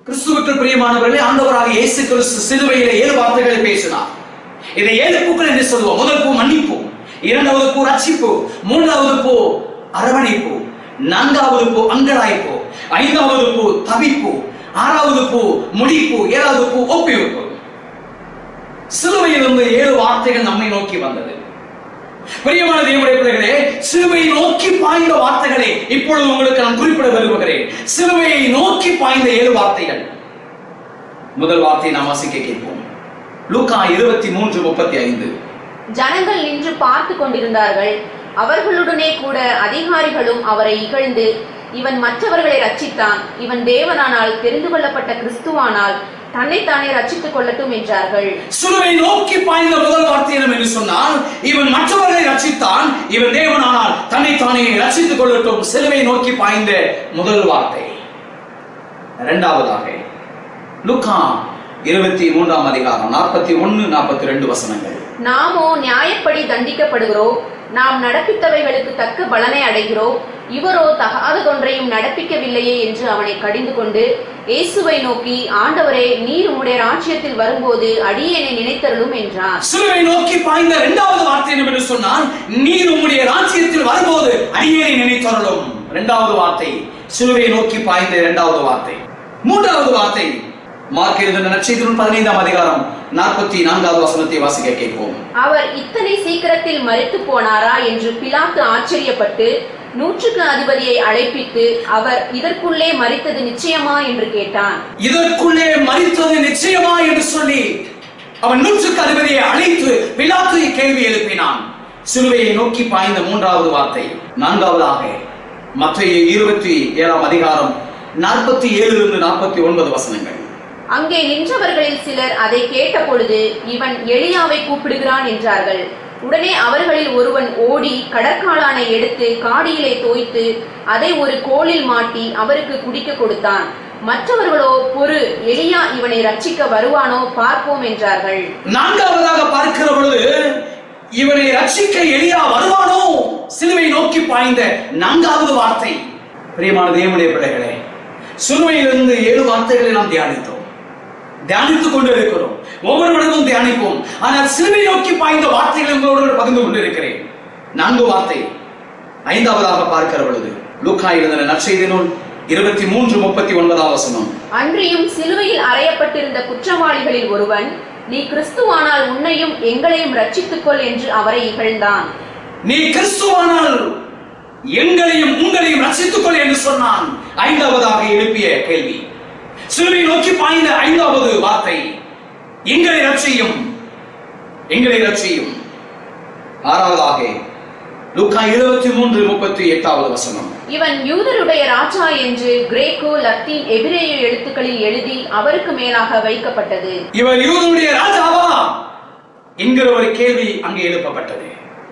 கிறிஸ்துவுக்கு பிரியமானவர்களே ஆண்டவராக இயேசு கிறிஸ்து சிலுவையிலே ஏழு வார்த்தைகளை பேசினார் இதை ஏழு பூக்கள் என்று சொல்லுவோம் முதல் பூ மன்னிப்பு இரண்டாவது பூ ரட்சிப்பு மூன்றாவது பூ அரவணைப்பு நான்காவது பூ அங்கலாய்ப்பு ஐந்தாவது பூ தவிப்பு ஆறாவது பூ முடிப்பு ஏழாவது பூ ஒப்புவிப்பு சிலுவையிலிருந்து ஏழு வார்த்தைகள் நம்மை நோக்கி வந்தது பிரியமான தேவனுடைய பிள்ளைகளே சிலுவையை நோக்கி பாய்ந்த வார்த்தைகளை இப்பொழுது உங்களுக்கு நான் குறிப்பிட விரும்புகிறேன் சிலுவையை நோக்கி பாய்ந்த ஏழு வார்த்தைகள் முதல் வார்த்தை நாம் வாசிக்க கேட்போம் லூக்கா இருபத்தி மூன்று முப்பத்தி ஐந்து ஜனங்கள் நின்று பார்த்து கொண்டிருந்தார்கள் அவர்களுடனே கூட அதிகாரிகளும் அவரை இகழ்ந்து இவன் மற்றவர்களை ரட்சித்தான் இவன் தேவனானால் தெரிந்து கொள்ளப்பட்ட கிறிஸ்துவானால் தன்னைத்தானே ரட்சித்துக் கொள்ளட்டும் என்றார்கள் சிலுவை நோக்கி பாய்ந்த முதல் வார்த்தை என்ன என்று சொன்னால் இவன் மற்றவர்களை ரட்சித்தான் இவன் தேவனானால் தன்னைத்தானே ரட்சித்துக் கொள்ளட்டும் சிலுவை நோக்கி பாய்ந்த முதல் வார்த்தை இரண்டாவதாக லுக்கா இருபத்தி மூன்றாம் அதிகாரம் நாற்பத்தி ஒன்னு நாற்பத்தி ரெண்டு வசனங்கள் நாமோ நியாயப்படி தண்டிக்கப்படுகிறோம் நாம் நடப்பித்தவைகளுக்கு தக்க பலனை அடைகிறோம் இவரோ தகாததொன்றையும் நடப்பிக்கவில்லையே என்று அவனை கடிந்து கொண்டு இயேசுவை நோக்கி ஆண்டவரே நீர் உம்முடைய ராஜ்யத்தில் வரும்போது அடியேனை நினைத்தருளும் என்றான் சிலுவை நோக்கி பாய்ந்த இரண்டாவது வார்த்தை என்று சொன்னால் நீர் உம்முடைய ராஜ்யத்தில் வரும்போது அடியேனை நினைத்தருளும் இரண்டாவது வார்த்தை சிலுவை நோக்கி பாய்ந்த இரண்டாவது வார்த்தை மூன்றாவது வார்த்தை மார்க் எழுதின நட்சத்திரம் பதினைந்தாம் அதிகாரம் நாற்பத்தி நான்காவது வசனத்தை வாசிக்க கேட்போம் அவர் இத்தனை சீக்கிரத்தில் மரித்து போனாரா என்று பிலாத்து ஆச்சரியப்பட்டு நூற்றுக்கு அதிபதியை அழைப்பித்து அவர் இதற்குள்ளே மரித்தது நிச்சயமா என்று கேட்டான் இதற்குள்ளே மறித்தது நிச்சயமா என்று சொல்லி அவன் நூற்றுக்கு அதிபதியை அழைத்து பிலாத்து கேள்வி எழுப்பினான் சிலுவையை நோக்கி பாய்ந்த மூன்றாவது வார்த்தை நான்காவதாக மத்திய இருபத்தி ஏழாம் அதிகாரம் நாற்பத்தி ஏழிலிருந்து நாற்பத்தி ஒன்பது வசனங்கள் அங்கே நின்றவர்களில் சிலர் அதை கேட்டபொழுது இவன் எலியாவை கூப்பிடுகிறான் என்றார்கள் உடனே அவர்களில் ஒருவன் ஓடி கடற்காளானை எடுத்து காடியிலே தோய்த்து அதை ஒரு கோலில் மாட்டி அவருக்கு குடிக்க கொடுத்தான் மற்றவர்களோ பொறு எலியா இவனை ரட்சிக்க வருவானோ பார்ப்போம் என்றார்கள் நான்காவதாக பார்க்கிற பொழுது இவனை ரட்சிக்க எளியா வருவானோ சிலுவை நோக்கி பாய்ந்த நான்காவது வார்த்தை பிரியமான தேவனுடைய பிள்ளைகளே சிலுவையிலிருந்து ஏழு வார்த்தைகளை நாம் தியானித்தோம் தியானித்துக் கொண்டு இருக்கிறோம் ஒவ்வொரு இடமும் தியானிப்போம் ஆனால் சிலுவை நோக்கி பாய்ந்த வார்த்தைகளை உங்களோடு பகிர்ந்து கொண்டிருக்கிறேன் நான்கு வார்த்தை ஐந்தாவதாக பார்க்கிற பொழுது லூக்கா எழுதின நற்செய்தி நூல் இருபத்தி மூன்று முப்பத்தி ஒன்பதாம் வசனம் அன்றியும் சிலுவையில் அறையப்பட்டிருந்த குற்றவாளிகளில் ஒருவன் நீ கிறிஸ்துவானால் உன்னையும் எங்களையும் ரட்சித்துக்கொள் என்று அவரை இகழ்ந்தான் நீ கிறிஸ்துவானால் எங்களையும் உங்களையும் ரட்சித்துக் கொள் என்று சொன்னான் ஐந்தாவதாக எழுப்பிய கேள்வி சிலுவை நோக்கி பாய்ந்த ஐந்தாவது வார்த்தை எங்களை ரட்சியும் எங்களை ரட்சியும் ஆறாவதாக லூக்கா இருபத்தி மூன்று முப்பத்தி எட்டாவது வசனம் இவன் யூதருடைய ராஜா என்று கிரேக்கோ லத்தீன் எபிரேய எழுத்துக்களில் எழுதி அவருக்கு மேலாக வைக்கப்பட்டது இவர் யூதனுடைய ராஜாவா என்கிற ஒரு கேள்வி அங்கே எழுப்பப்பட்டது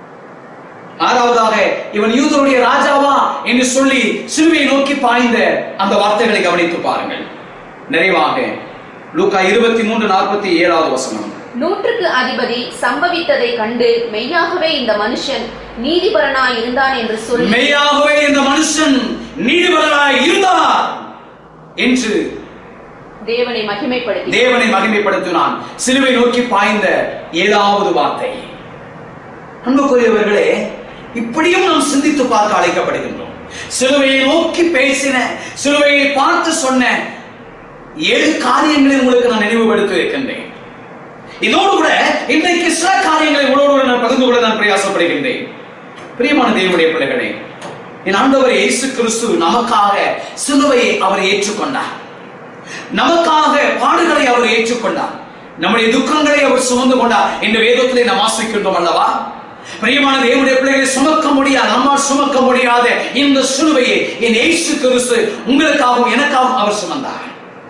ஆறாவதாக இவன் யூதருடைய ராஜாவா என்று சொல்லி சிலுவையை நோக்கி பாய்ந்த அந்த வார்த்தைகளை கவனித்து பாருங்கள் நிறைவாக லூக்கா இருபத்தி மூன்று நாற்பத்தி ஏழாவது வசனம் நூற்றுக்கு அதிபதி சம்பவித்ததை கண்டு மெய்யாகவே இந்த மனுஷன் நீதிபரனாய் இருந்தான் என்று சொல்லி மெய்யாகவே இந்த மனுஷன் நீதிபரனாய் இருந்தார் என்று தேவனை மகிமைப்படுத்தி தேவனை மகிமைப்படுத்தினான் சிலுவை நோக்கி பாய்ந்த ஏழாவது வார்த்தை அன்புக்குரியவர்களே இப்படியும் நாம் சிந்தித்து பார்க்க அழைக்கப்படுகின்றோம் சிலுவையை நோக்கி பேசின சிலுவையை பார்த்து சொன்ன ஏழு காரியங்களை உங்களுக்கு நான் நினைவுபடுத்தி இருக்கின்றேன் இதோடு கூட இன்றைக்கு சில காரியங்களை உங்களோடு கூட நான் பகிர்ந்து கொள்ள நான் பிரயாசப்படுகின்றேன் பிரியமான தேவனுடைய பிள்ளைகளே என் ஆண்டவர் இயேசு கிறிஸ்து நமக்காக சிலுவையை அவர் ஏற்றுக்கொண்டார் நமக்காக பாடுகளை அவர் ஏற்றுக்கொண்டார் நம்முடைய துக்கங்களை அவர் சுமந்து கொண்டார் என்று வேதத்திலே நாம் வாசிக்கின்றோம் அல்லவா பிரியமான தேவனுடைய பிள்ளைகளை சுமக்க முடியாது நம்மால் சுமக்க முடியாத இந்த சிலுவையை என் இயேசு கிறிஸ்து உங்களுக்காகவும் எனக்காகவும் அவர் சுமந்தார்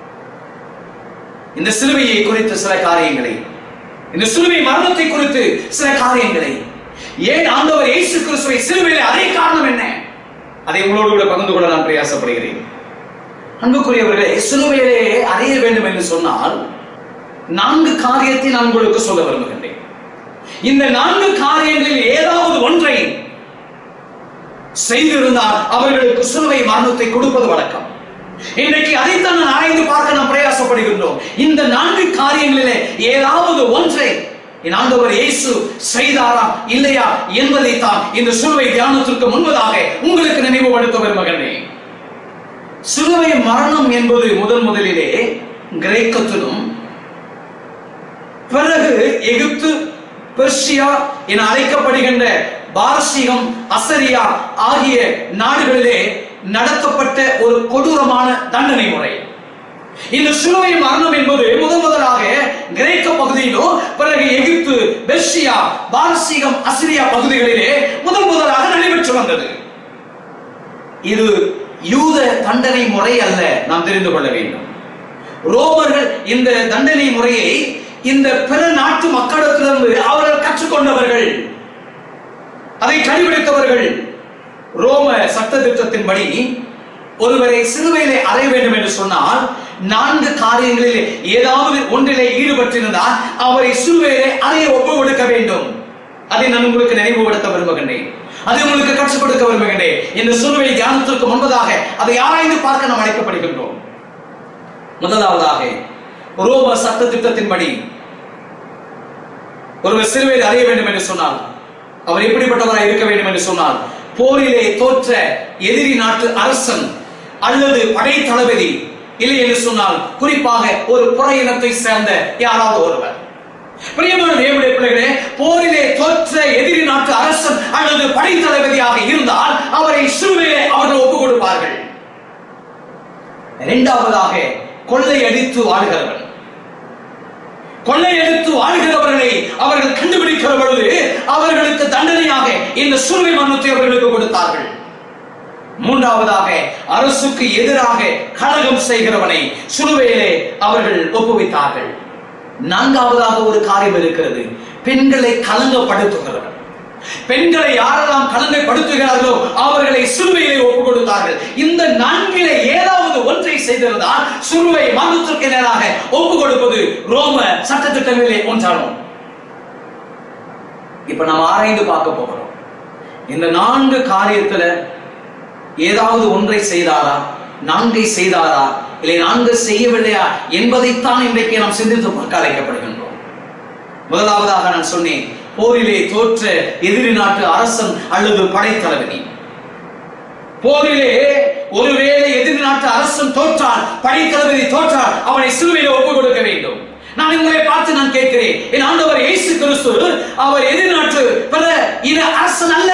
இந்த சிலுவையை குறித்து சில காரியங்களை இந்த சிலுவை மரணத்தை குறித்து சில காரியங்களை ஏன் ஆண்டவர் இயேசு கிறிஸ்துவை சிலுவையிலே அறை காரணம் என்ன அதை உங்களோடு கூட பகிர்ந்து கொள்ள நான் பிரயாசப்படுகிறேன் அன்புக்குரியவர்களே சிலுவையிலே அறைய வேண்டும் என்று சொன்னால் நான்கு காரியத்தை நான் உங்களுக்கு சொல்ல விரும்புகின்றேன் இந்த நான்கு காரியங்களில் ஏதாவது ஒன்றை செய்திருந்தால் அவர்களுக்கு சிலுவை மரணத்தை கொடுப்பது வழக்கம் இன்றைக்கு அதைத்தான் நான் ஆராய்ந்து பார்க்க நான் பிரயாச பார்க்கிறோம் இந்த நான்கு காரியங்களிலே ஏதாவது ஒன்றை என் ஆண்டவர் இயேசு செய்தாரா இல்லையா என்பதை தான் இந்த சிலுவை தியானத்திற்கு முன்பதாக உங்களுக்கு நினைவுபடுத்த மகனே சிலுவை மரணம் என்பது முதன் முதலிலே கிரேக்கத்திலும் பிறகு எகிப்து பெர்சியா என அழைக்கப்படுகின்ற பாரசீகம் அசரியா ஆகிய நாடுகளிலே நடத்தப்பட்ட ஒரு கொடூரமான தண்டனை முறை இந்த சிலுவை மரணம் என்பது முதன் முதலாக கிரேக்க பகுதியிலும் பிறகு எகிப்து பெர்சியா பாரசீகம் அசிரியா பகுதிகளிலே முதன் முதலாக நடைபெற்று வந்தது இது யூத தண்டனை முறை அல்ல நாம் தெரிந்து கொள்ள வேண்டும் ரோமர்கள் இந்த தண்டனை முறையை இந்த பிற நாட்டு மக்களிடத்திலிருந்து அவர்கள் கற்றுக்கொண்டவர்கள் அதை கடைபிடித்தவர்கள் ரோம சட்ட திட்டத்தின்படி ஒருவரை சிலுவையிலே அறைய வேண்டும் என்று சொன்னால் நான்கு காரியங்களில் ஏதாவது ஒன்றிலே ஈடுபட்டிருந்தால் அவரை சிலுவையிலே அறைய ஒப்பு கொடுக்க வேண்டும் அதை நான் உங்களுக்கு நினைவுபடுத்த விரும்புகின்றேன் அதை உங்களுக்கு கற்றுக் கொடுக்க விரும்புகின்றேன் இந்த சிலுவை தியானத்திற்கு முன்பதாக அதை ஆராய்ந்து பார்க்க நாம் அழைக்கப்படுகின்றோம் முதலாவதாக ரோம சட்ட திட்டத்தின்படி ஒருவர் சிலுவையில் அறைய வேண்டும் என்று சொன்னால் அவர் எப்படிப்பட்டவராய் இருக்க வேண்டும் என்று சொன்னால் போரிலே தோற்ற எதிரி நாட்டு அரசன் அல்லது படை தளபதி இல்லை என்று சொன்னால் குறிப்பாக ஒரு புற இனத்தை சேர்ந்த யாராவது ஒருவர் பிரியமான தேவனுடைய பிள்ளைகளே போரிலே தோற்ற எதிரி நாட்டு அரசன் அல்லது படை தளபதியாக இருந்தால் அவரை சிலுவையிலே அவர்கள் ஒப்புக் கொடுப்பார்கள் இரண்டாவதாக கொள்ளையடித்து வாழ்கிறவன் கொள்ளையடித்து வாழ்கிறவர்களை அவர்கள் கண்டுபிடிக்கிற பொழுது அவர்களுக்கு தண்டனையாக இந்த சிலுவை மரணத்தை அவர்களுக்கு கொடுத்தார்கள் மூன்றாவதாக அரசுக்கு எதிராக கழகம் செய்கிறவனை சிலுவையிலே அவர்கள் ஒப்புவித்தார்கள் நான்காவதாக ஒரு காரியம் இருக்கிறது பெண்களை கலங்கப்படுத்துகிறவன் பெண்களை யாரெல்லாம் கலங்கைப்படுத்துகிறார்களோ அவர்களை சிலுவையிலே ஒப்புக் கொடுத்தார்கள் இந்த நான்கிலே ஏதாவது ஒன்றை செய்திருந்தால் சிலுவை மரணத்திற்கு நேராக ஒப்புக் கொடுப்பது ரோம சட்டத்திட்டங்களிலே ஒன்றாகும் இப்ப நாம் ஆராய்ந்து பார்க்க போகிறோம் இந்த நான்கு காரியத்துல ஏதாவது ஒன்றை செய்தாரா நான்கை செய்தாரா இல்லை நான்கு செய்யவில்லையா என்பதைத்தான் இன்றைக்கு நாம் சிந்தித்து பார்க்க அழைக்கப்படுகின்றோம் முதலாவதாக நான் சொன்னேன் போரிலே தோற்ற எதிரி நாட்டு அரசன் அல்லது படைத்தளபதி போரிலே ஒருவேளை எதிரி நாட்டு அரசன் தோற்றால் படைத்தளபதி தோற்றால் அவனை சிலுவையில ஒப்புக் கொடுக்க வேண்டும் நான் உங்களை பார்த்து நான் கேட்கிறேன் என் ஆண்டவர் இயேசு கிறிஸ்து அவர் எதிர்நாட்டு பல இன அரசன் அல்ல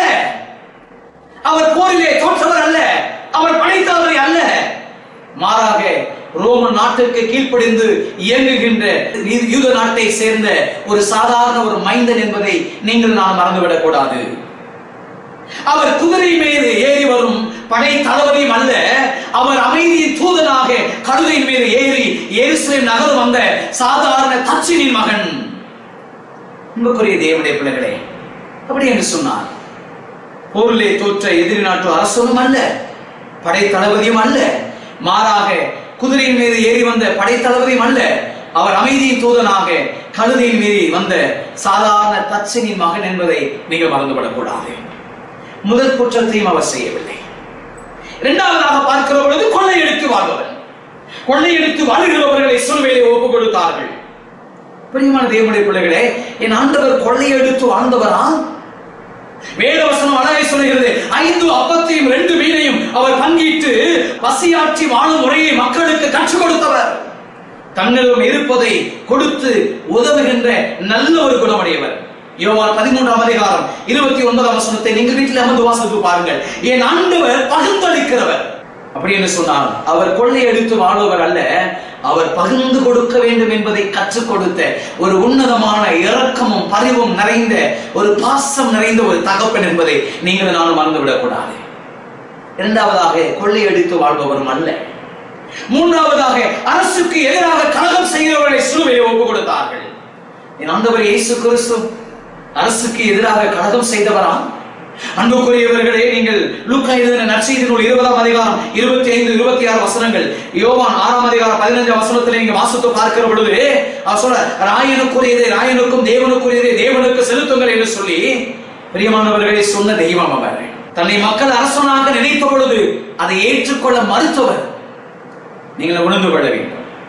அவர் போரிலே தோற்றவர் அல்ல அவர் படைத்தவரை அல்ல மாறாக ரோம நாட்டிற்கு கீழ்ப்படிந்து இயங்குகின்ற யூ- யூத நாட்டை சேர்ந்த ஒரு சாதாரண ஒரு மைந்தன் என்பதை நீங்கள் நான் மறந்துவிடக் கூடாது அவர் குதிரை மீது ஏறி வரும் படை தளபதியும் அல்ல அவர் அமைதியின் தூதனாக கழுதையின் மீது ஏறி எருசலேம் நகர் வந்த சாதாரண தச்சினின் மகன் அன்புக்குரிய தேவனுடைய பிள்ளைகளே அப்படி என்று சொன்னார் போரிலே தோற்ற எதிரி நாட்டு அரசனும் அல்ல படை தளபதியும் அல்ல மாறாக குதிரையின் மீது ஏறி வந்த படை தளபதியும் அல்ல அவர் அமைதியின் தூதனாக கழுதையின் மீது வந்த சாதாரண தச்சனின் மகன் என்பதை நீங்கள் மறந்துவிடக்கூடாது முதல் குற்றத்தையும் அவர் செய்யவில்லை இரண்டாவதாக பார்க்கிற பொழுது கொள்ளையடித்து வாழ்பவன் கொள்ளையடித்து வாழ்கிறவர்களை சிலுவையிலே ஒப்புக் கொடுத்தார்கள் பிரியமான தேவனுடைய பிள்ளைகளே என் ஆண்டவர் கொள்ளையடித்து வாழ்ந்தவரா வேதவசனம் அழகை சொல்கிறது ஐந்து அப்பத்தையும் ரெண்டு மீனையும் அவர் பங்கிட்டு பசியாற்றி வாழும் முறையை மக்களுக்கு கற்றுக் கொடுத்தவர் தங்களிடம் இருப்பதை கொடுத்து உதவுகின்ற நல்ல ஒரு குணமுடையவர் யோவான் பதிமூன்றாம் அதிகாரம் இருபத்தி ஒன்பதாம் வசனத்தை நீங்கள் வீட்டில் அமர்ந்து வாசித்து பாருங்கள் என் ஆண்டவர் பகிர்ந்தளிக்கிறவர் அப்படி என்று சொன்னால் அவர் கொள்ளையடித்து வாழ்பவர் அல்ல அவர் பகிர்ந்து கொடுக்க வேண்டும் என்பதை கற்றுக் கொடுத்த ஒரு உன்னதமான இரக்கமும் பரிவும் நிறைந்த ஒரு பாசம் நிறைந்த ஒரு தகப்பன் என்பதை நீங்கள் நானும் மறந்துவிடக் கூடாது இரண்டாவதாக கொள்ளையடித்து வாழ்பவரும் அல்ல மூன்றாவதாக அரசுக்கு எதிராக கலகம் செய்கிறவர்களை சிலுவையை ஒப்புக் கொடுத்தார்கள் என் ஆண்டவர் இயேசு கிறிஸ்து அரசுக்கு எதிராக கலகம் செய்தவரா அன்புக்குரியவர்களே நீங்கள் லூக்கா எழுதின நற்செய்தி நூல் இருபதாம் அதிகாரம் இருபத்தி ஐந்து இருபத்தி ஆறு வசனங்கள் யோவான் ஆறாம் அதிகாரம் பதினஞ்சாம் வசனத்தில் நீங்க வாசித்து பார்க்கிற பொழுது அவர் சொல்ற ராயனுக்குரியதே ராயனுக்கும் தேவனுக்குரியதே தேவனுக்கு செலுத்துங்கள் என்று சொல்லி பிரியமானவர்களை சொன்ன தெய்வம் அவர் தன்னை மக்கள் அரசனாக நினைத்த பொழுது அதை ஏற்றுக்கொள்ள மறுத்தவர் நீங்கள் உணர்ந்து கொள்ள வேண்டும்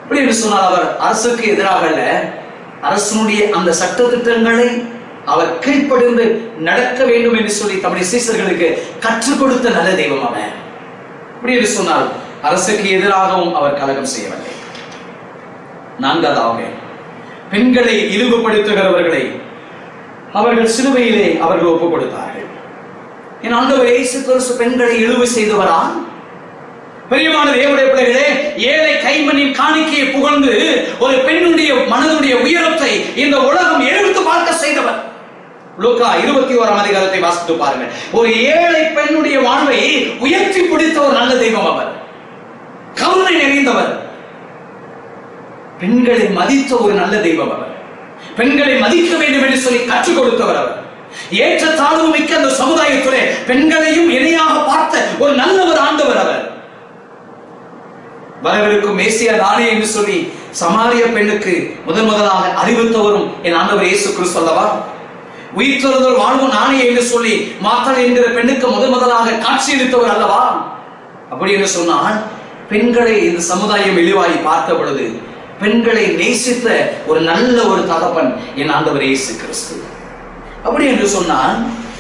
இப்படி என்று சொன்னால் அவர் அரசுக்கு எதிராக அல்ல அரசனுடைய அந்த சட்ட திட்டங்களை அவர் கீழ்ப்படிந்து நடக்க வேண்டும் என்று சொல்லி தம்முடைய சீசர்களுக்கு கற்றுக் கொடுத்த நல்ல தெய்வம் அவன் இப்படி என்று சொன்னால் அரசுக்கு எதிராகவும் அவர் கலகம் செய்யவில்லை நான்காவதாக பெண்களை இழிவுபடுத்துகிறவர்களை அவர்கள் சிலுவையிலே அவர்கள் ஒப்புக் கொடுத்தார்கள் என் ஆண்டவர் இயேசு கிறிஸ்து பெண்களை இழிவு செய்தவரா பெரியமான தேவனுடைய பிள்ளைகளே ஏழை கைமண்ணின் காணிக்கையை புகழ்ந்து ஒரு பெண்ணுடைய மனதுடைய உயரத்தை இந்த உலகம் எழுத்து பார்க்க செய்தவர் லூக்கா இருபத்தி ஓராம் அதிகாரத்தை வாசித்து பாருங்கள் ஒரு ஏழை பெண்ணுடைய வாழ்வை உயர்த்தி பிடித்த ஒரு நல்ல தெய்வம் அவர் கருணை நிறைந்தவர் பெண்களை மதித்த ஒரு நல்ல தெய்வம் அவர் பெண்களை மதிக்க வேண்டும் என்று சொல்லி கற்றுக் கொடுத்தவர் அவர் ஏற்ற தாழ்வு மிக்க அந்த சமுதாயத்திலே பெண்களையும் இணையாக பார்த்த ஒரு நல்லவர் ஆண்டவர் அவர் வரவிருக்கும் மேசியா நானே என்று சொல்லி சமாரிய பெண்ணுக்கு முதன் முதலாக அறிவித்தவரும் என் ஆண்டவர் இயேசு கிறிஸ்து அல்லவா உயிர்த்தெழுதல் வாழ்வு நானே என்று சொல்லி மாத்தல் என்கிற பெண்ணுக்கு முதன் முதலாக காட்சியளித்தவர் அல்லவா அப்படி என்று சொன்னால் பெண்களை இந்த சமுதாயம் இழிவாய் பார்த்த பொழுது பெண்களை நேசித்த ஒரு நல்ல ஒரு தகப்பன் என் ஆண்டவர் இயேசு கிறிஸ்து அப்படி என்று சொன்னால்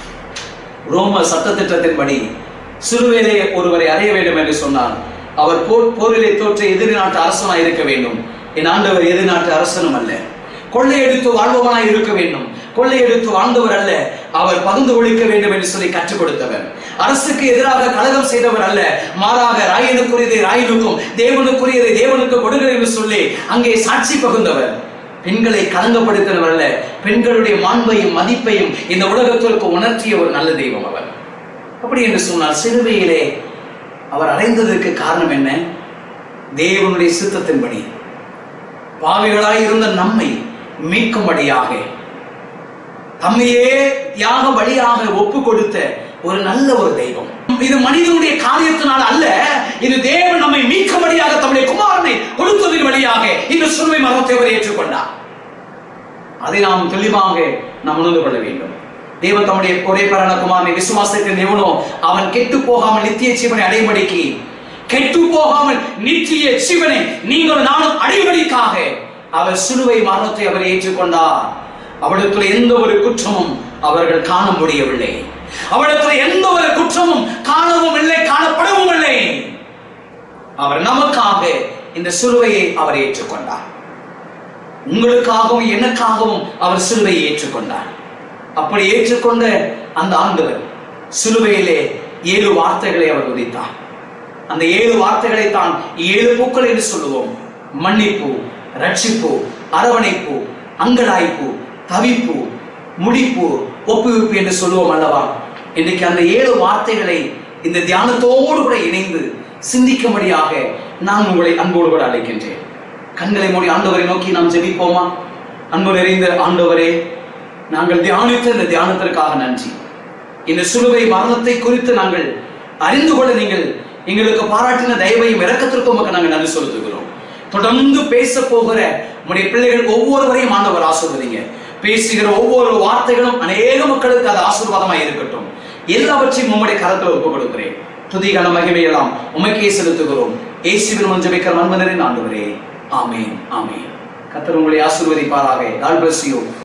ரோம சட்டத்திட்டத்தின்படி சிறுவேலை ஒருவரை அறிய வேண்டும் என்று சொன்னார் அவர் போர் போரிலே தோற்ற எதிரி நாட்டு அரசனாய் இருக்க வேண்டும் என் ஆண்டவர் எதிரி நாட்டு அரசனும் அல்ல கொள்ளையடித்து வாழ்பவனாய் இருக்க வேண்டும் கொள்ளையடித்து வாழ்ந்தவர் அல்ல அவர் பகிர்ந்து ஒழிக்க வேண்டும் என்று சொல்லி கற்றுக் கொடுத்தவர் அரசுக்கு எதிராக கலகம் செய்தவர் அல்ல மாறாக ராயனுக்குரியதை ராயனுக்கும் தேவனுக்குரியதை தேவனுக்கு கொடுங்கள் என்று சொல்லி அங்கே சாட்சி பகுந்தவர் பெண்களை கலங்கப்படுத்தினவர் அல்ல பெண்களுடைய மாண்பையும் மதிப்பையும் இந்த உலகத்திற்கு உணர்த்திய ஒரு நல்ல தெய்வம் அவர் அப்படி என்று சொன்னால் சிலுவையிலே அவர் அடைந்ததற்கு காரணம் என்ன தேவனுடைய சித்தத்தின்படி பாவிகளாய் இருந்த நம்மை மீட்கும்படியாக தம்மையே தியாக வழியாக ஒப்பு கொடுத்த ஒரு நல்ல ஒரு தெய்வம் இது மனிதனுடைய காரியத்தினால் அல்ல இது தேவன் நம்மை மீட்கும்படியாக தம்முடைய குமாரனை கொடுத்ததின் வழியாக இந்த சுருமை மரத்தை அவர் ஏற்றுக்கொண்டார் அதை நாம் தெளிவாக நாம் உணர்ந்து கொள்ள வேண்டும் தேவன் தம்முடைய ஒரே பரண குமாரனை விசுவாசத்தின் எவனோ அவன் கெட்டு போகாமல் நித்திய ஜீவனை அடைபடிக்கு கெட்டு போகாமல் நித்திய ஜீவனை நீங்கள் நானும் அடைபடிக்காக அவர் சிலுவை மரணத்தை அவர் ஏற்றுக்கொண்டார் அவரிடத்தில் எந்த ஒரு குற்றமும் அவர்கள் காண முடியவில்லை அவரிடத்தில் எந்த ஒரு குற்றமும் காணவும் இல்லை காணப்படவும் இல்லை அவர் நமக்காக இந்த சிலுவையை அவர் ஏற்றுக்கொண்டார் உங்களுக்காகவும் எனக்காகவும் அவர் சிலுவையை ஏற்றுக்கொண்டார் அப்படி ஏற்றுக்கொண்ட அந்த ஆண்டவர் சிலுவையிலே ஏழு வார்த்தைகளை அவர் உதித்தார் அந்த ஏழு வார்த்தைகளை தான் ஏழு பூக்கள் என்று சொல்லுவோம் மன்னிப்பு ரட்சிப்பு அரவணைப்பு அங்கலாய்ப்பு தவிப்பு முடிப்பு ஒப்புவிப்பு என்று சொல்லுவோம் அல்லவா இன்னைக்கு அந்த ஏழு வார்த்தைகளை இந்த தியானத்தோடு கூட இணைந்து சிந்திக்கும்படியாக நான் உங்களை அன்போடு கூட அழைக்கின்றேன் கண்களை மூடி ஆண்டவரை நோக்கி நாம் ஜெபிப்போமா அன்பு நிறைந்த ஆண்டவரே நாங்கள் தியானித்த இந்த தியானத்திற்காக நன்றி இந்த சிலுவை மரணத்தை குறித்து நாங்கள் அறிந்து கொள்ள நீங்கள் எங்களுக்கு பாராட்டின தயவையும் இரக்கத்திற்கும் உமக்கு நாங்கள் நன்றி செலுத்துகிறோம் தொடர்ந்து பேச போகிற உடைய பிள்ளைகள் ஒவ்வொருவரையும் ஆண்டவர் ஆசிர்வதிங்க பேசுகிற ஒவ்வொரு வார்த்தைகளும் அநேக மக்களுக்கு அது ஆசீர்வாதமாக இருக்கட்டும் எல்லாவற்றையும் உம்முடைய கரத்தில் ஒப்புக் கொடுக்கிறேன் துதிகன மகிமையெல்லாம் உமக்கே செலுத்துகிறோம் இயேசுவின் மஞ்சபிக்கிற அன்பு நிறைந்த ஆண்டவரே ஆமேன் ஆமேன் கத்தர் உங்களை ஆசீர்வதிப்பாராக God bless you